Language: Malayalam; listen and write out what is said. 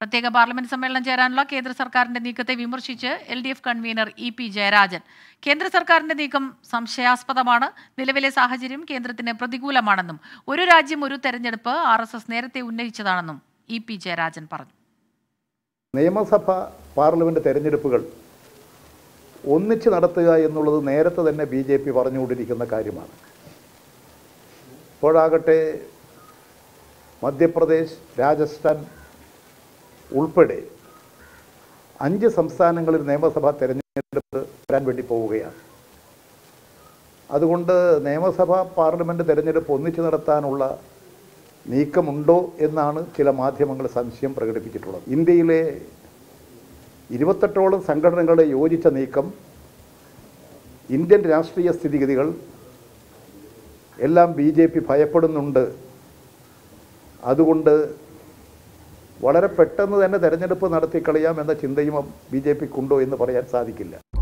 പ്രത്യേക പാർലമെന്റ് സമ്മേളനം ചേരാനുള്ള കേന്ദ്ര സർക്കാരിന്റെ നീക്കത്തെ വിമർശിച്ച് L D F convener E P Jayarajan കേന്ദ്ര സർക്കാരിന്റെ നീക്കം സംശയാസ്പദമാണ് നിലവിലെ സാഹചര്യം കേന്ദ്രത്തിന് പ്രതികൂലമാണെന്നും ഒരു രാജ്യം ഒരു തെരഞ്ഞെടുപ്പ് ആർ എസ് എസ് നേരത്തെ ഉന്നയിച്ചതാണെന്നും ഇ പി ജയരാജൻ പറഞ്ഞു നിയമസഭ പാർലമെൻറ്റ് തെരഞ്ഞെടുപ്പുകൾ ഒന്നിച്ച് നടത്തുക എന്നുള്ളത് നേരത്തെ തന്നെ ബി ജെ പി പറഞ്ഞുകൊണ്ടിരിക്കുന്ന കാര്യമാണ് ഇപ്പോഴാകട്ടെ മധ്യപ്രദേശ് രാജസ്ഥാൻ ഉൾപ്പെടെ അഞ്ച് സംസ്ഥാനങ്ങളിൽ നിയമസഭാ തെരഞ്ഞെടുപ്പ് വരാൻ വേണ്ടി പോവുകയാണ് അതുകൊണ്ട് നിയമസഭാ പാർലമെൻറ്റ് തെരഞ്ഞെടുപ്പ് ഒന്നിച്ച് നടത്താനുള്ള നീക്കമുണ്ടോ എന്നാണ് ചില മാധ്യമങ്ങൾ സംശയം പ്രകടിപ്പിച്ചിട്ടുള്ളത് ഇന്ത്യയിലെ ഇരുപത്തെട്ടോളം സംഘടനകളുടെ യോജിച്ച നീക്കം ഇന്ത്യൻ രാഷ്ട്രീയ സ്ഥിതിഗതികൾ എല്ലാം ബി ജെ പി ഭയപ്പെടുന്നുണ്ട് അതുകൊണ്ട് വളരെ പെട്ടെന്ന് തന്നെ തെരഞ്ഞെടുപ്പ് നടത്തിക്കളയാം എന്ന ചിന്തയും ബി ജെ പിക്കുണ്ടോ എന്ന് പറയാൻ സാധിക്കില്ല